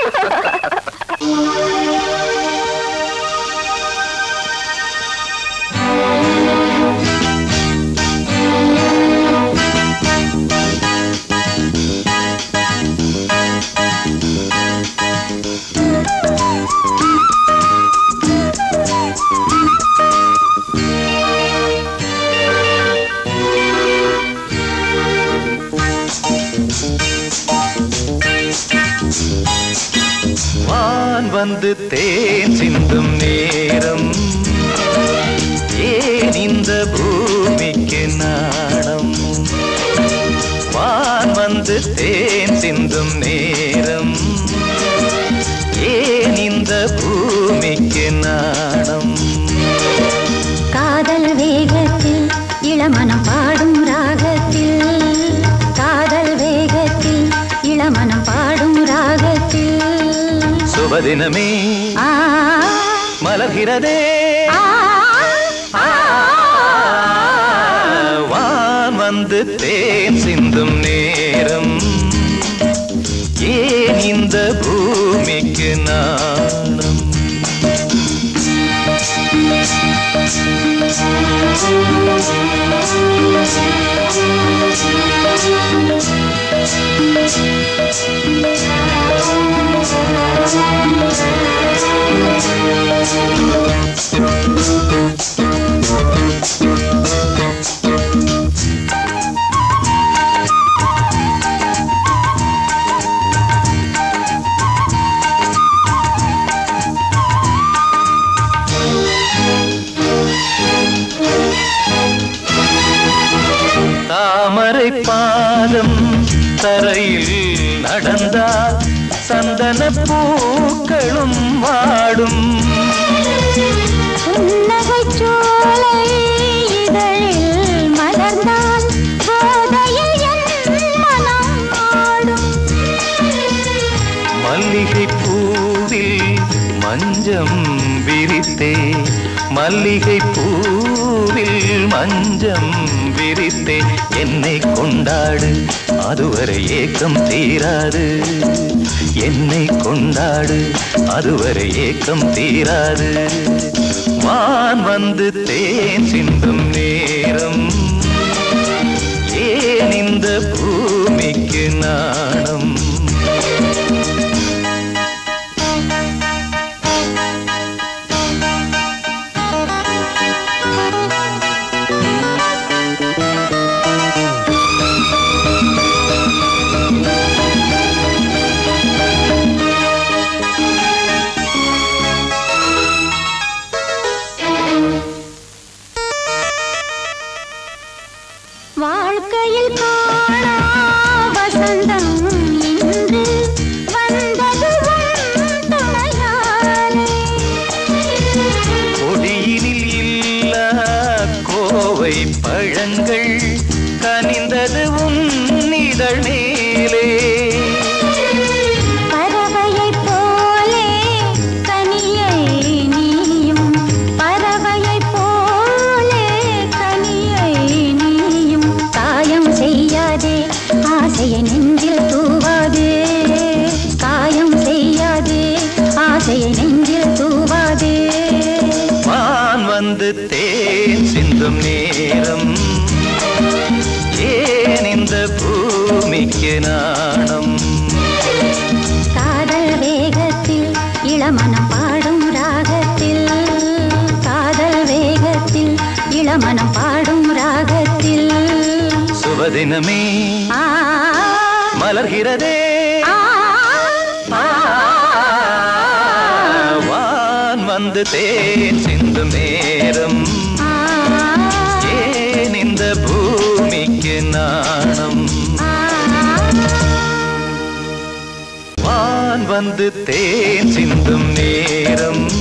வான் வந்து தேன் சிந்தும் நேரம் ஏன் இந்த பூமிக்கு நாணம் வான் வந்து தேன் சிந்தும் நேரம் ஏன் இந்த பூமிக்கு நாணம் காதல் வேகத்தில் இளமனம் பாடும் ராகத்தில் காதல் வேகத்தில் இளமனம் பாடும் ராகத்தில் சுபதினமே ஆ மலர்கிறதே ஆ, ஆ, வான் வந்து தேன் சிந்தும் நேரம் ஏன் இந்த பூமிக்கு நாணம் தாமரை பாதம் தரையில் நடந்தால் சந்தன பூக்களும் வாடும் புன்னகைச் சோலை இதழில் மலர்ந்தால் போதையில் என் மனம் ஆடும் மல்லிகை பூவில் மஞ்சம் விரித்தே மல்லிகை பூவில் மஞ்சம் விரித்தே என்னை கொண்டாடு அதுவரை ஏக்கம் தீராது என்னை கொண்டாடு அதுவரை ஏக்கம் தீராது வான் வந்து தேன் சிந்தும் நேரம் ஏன் இந்த பூமிக்கு நாணம் வாழ்க்கையில் காணா வசந்தம் இன்று வந்தது உன் துணையாலே கொடியினில் இல்ல கோவை பழங்கள் கனிந்தது உன் இதழ் மேலே பறவையைப் போலே கனியை நீயும் பறவையைப் போலே கனியை நீயும் காயம் செய்யாதே ஆசையை நெஞ்சில் தூவாதே காயம் செய்யாதே ஆசையை நெஞ்சில் தூவாதே வான் வந்து தேன் சிந்தும் நேரம் ஏன் இந்த பூமிக்கு நாணம் காதல் வேகத்தில் இளமனம் பாடும் ராகத்தில் காதல் வேகத்தில் இளமனம் பாடும் ராகத்தில் சுபதினமே ஆ மலர்கிறதே ஆ, ஆ, வான் வந்து தேன் சிந்தும் நேரம் ஆ, ஏன் இந்த பூமிக்கு நாணம் ஆ, வான் வந்து தேன் சிந்தும் நேரம்